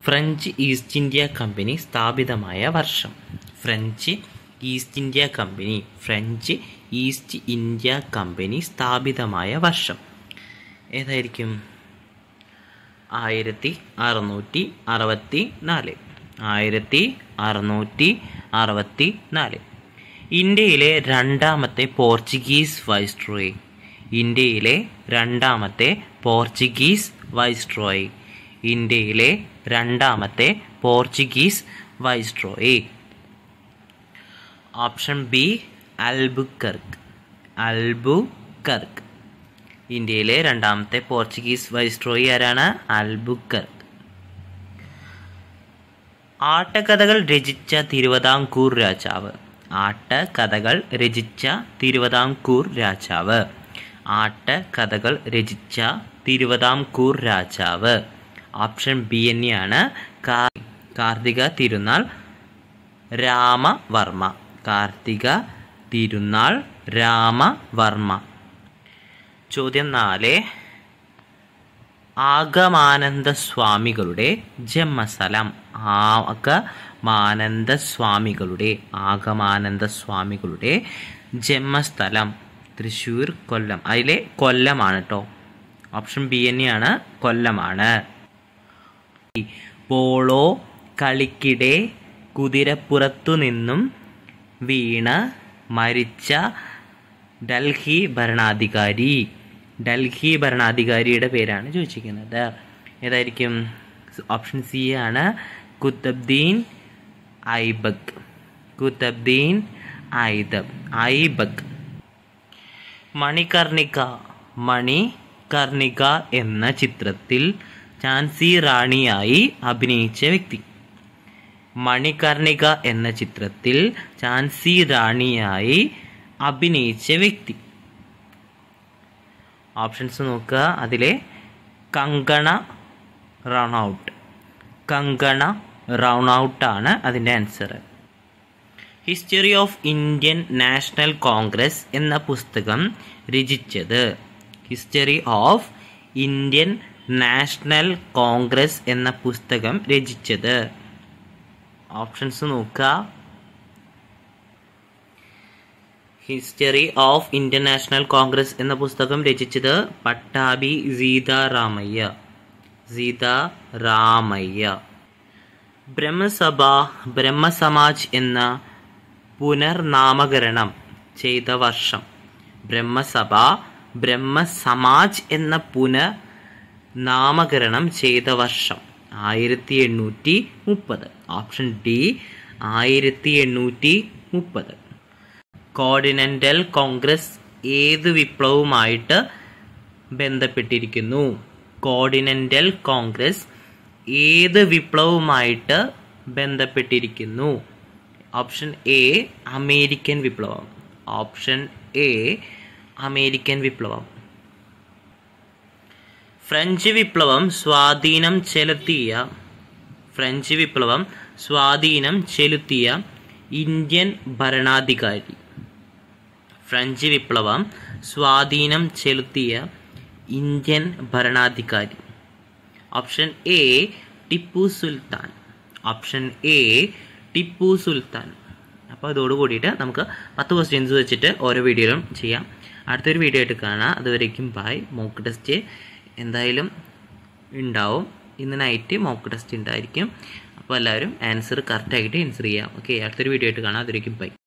French East India company സ്ഥാപിതമായ വർഷം French East India company French East India company സ്ഥാപിതമായ വർഷം ഏതായിരിക്കും ആയിരത്തി അറുന്നൂറ്റി അറുപത്തി നാല് ആയിരത്തി അറുന്നൂറ്റി അറുപത്തി നാല് ഇന്ത്യയിലെ രണ്ടാമത്തെ പോർച്ചുഗീസ് വൈസ്ട്രോയ് ഇന്ത്യയിലെ രണ്ടാമത്തെ പോർച്ചുഗീസ് വൈസ്ട്രോയ് ഇന്ത്യയിലെ രണ്ടാമത്തെ Portuguese viceroy option B Albuquerque Albuquerque ഇന്ത്യയിലെ രണ്ടാമത്തെ പോർച്ചുഗീസ് വൈസ്ട്രോയി ആരാണ് അൽബുക്കർക്ക് ആട്ടക്കഥകൾ രചിച്ച തിരുവിതാംകൂർ രാജാവ് ആട്ടക്കഥകൾ രചിച്ച തിരുവിതാംകൂർ രാജാവ് ആട്ടക്കഥകൾ രചിച്ച തിരുവിതാംകൂർ രാജാവ് ഓപ്ഷൻ ബി തന്നെയാണ് കാർത്തിക തിരുനാൾ രാമവർമ്മ കാർത്തിക തിരുനാൾ രാമവർമ്മ ചോദ്യം നാല് ആഗമാനന്ദ സ്വാമികളുടെ ജന്മസ്ഥലം ആഗമാനന്ദ സ്വാമികളുടെ ആഗമാനന്ദ സ്വാമികളുടെ ജന്മസ്ഥലം തൃശ്ശൂർ കൊല്ലം അതിലെ കൊല്ലമാണ് കേട്ടോ ഓപ്ഷൻ ബി തന്നെയാണ് കൊല്ലമാണ് പോളോ കളിക്കിടെ കുതിരപ്പുറത്തു നിന്നും വീണ് മരിച്ച ഡൽഹി ഭരണാധികാരി ഡൽഹി ഭരണാധികാരിയുടെ പേരാണ് ചോദിച്ചിരിക്കുന്നത് ഏതായിരിക്കും ഓപ്ഷൻ സി ആണ് കുത്തബ്ദീൻ ഐബക് കുത്തബ്ദീൻ ഐദബ് ഐബക് മണികർണിക മണികർണിക എന്ന ചിത്രത്തിൽ ഝാൻസി റാണിയായി അഭിനയിച്ച വ്യക്തി മണികർണിക എന്ന ചിത്രത്തിൽ ഝാൻസി റാണിയായി അഭിനയിച്ച വ്യക്തി ഓപ്ഷൻസ് നോക്കുക അതിലെ കങ്കണ റൗണൗട്ട് കങ്കണ റൗണൗട്ടാണ് അതിൻ്റെ answer history of Indian National Congress എന്ന പുസ്തകം രചിച്ചത് history of Indian National Congress എന്ന പുസ്തകം രചിച്ചത് ഓപ്ഷൻസ് നോക്കുക history of Indian National Congress എന്ന പുസ്തകം രചിച്ചത് പട്ടാഭി സീതാരാമയ്യ സീതാരാമയ്യ ബ്രഹ്മസഭ ബ്രഹ്മസമാജ് എന്ന പുനർനാമകരണം ചെയ്ത വർഷം ബ്രഹ്മസഭ ബ്രഹ്മസമാജ് എന്ന പുനർ നാമകരണം ചെയ്ത വർഷം ആയിരത്തി എണ്ണൂറ്റി മുപ്പത് ഓപ്ഷൻ ഡി ആയിരത്തി എണ്ണൂറ്റി മുപ്പത് കോർഡിനൻ്റൽ കോൺഗ്രസ് ഏത് വിപ്ലവവുമായിട്ട് ബന്ധപ്പെട്ടിരിക്കുന്നു കോർഡിനൻ്റൽ കോൺഗ്രസ് ഏത് വിപ്ലവവുമായിട്ട് ബന്ധപ്പെട്ടിരിക്കുന്നു ഓപ്ഷൻ എ അമേരിക്കൻ വിപ്ലവം ഓപ്ഷൻ എ അമേരിക്കൻ വിപ്ലവം ഫ്രഞ്ച് വിപ്ലവം സ്വാധീനം ചെലുത്തിയ ഫ്രഞ്ച് വിപ്ലവം സ്വാധീനം ചെലുത്തിയ ഇന്ത്യൻ ഭരണാധികാരി ഫ്രഞ്ച് വിപ്ലവം സ്വാധീനം ചെലുത്തിയ ഇന്ത്യൻ ഭരണാധികാരി option A Tipu Sultan option A Tipu Sultan അപ്പോൾ അതോട് കൂടിയിട്ട് നമുക്ക് പത്ത് ക്വസ്റ്റ്യൻസ് വെച്ചിട്ട് ഓരോ വീഡിയോയിലും ചെയ്യാം അടുത്തൊരു വീഡിയോ ആയിട്ട് കാണാം അതുവരേക്കും ബൈ മോക്ക് ടെസ്റ്റ് എന്തായാലും ഉണ്ടാവും ഇന്ന് നൈറ്റ് മോക്ക് ടെസ്റ്റ് ഉണ്ടായിരിക്കും അപ്പോൾ എല്ലാവരും ആൻസർ കറക്റ്റായിട്ട് ആൻസർ ചെയ്യാം ഓക്കെ അടുത്തൊരു വീഡിയോ ആയിട്ട് കാണാം അതുവരേക്കും ബൈ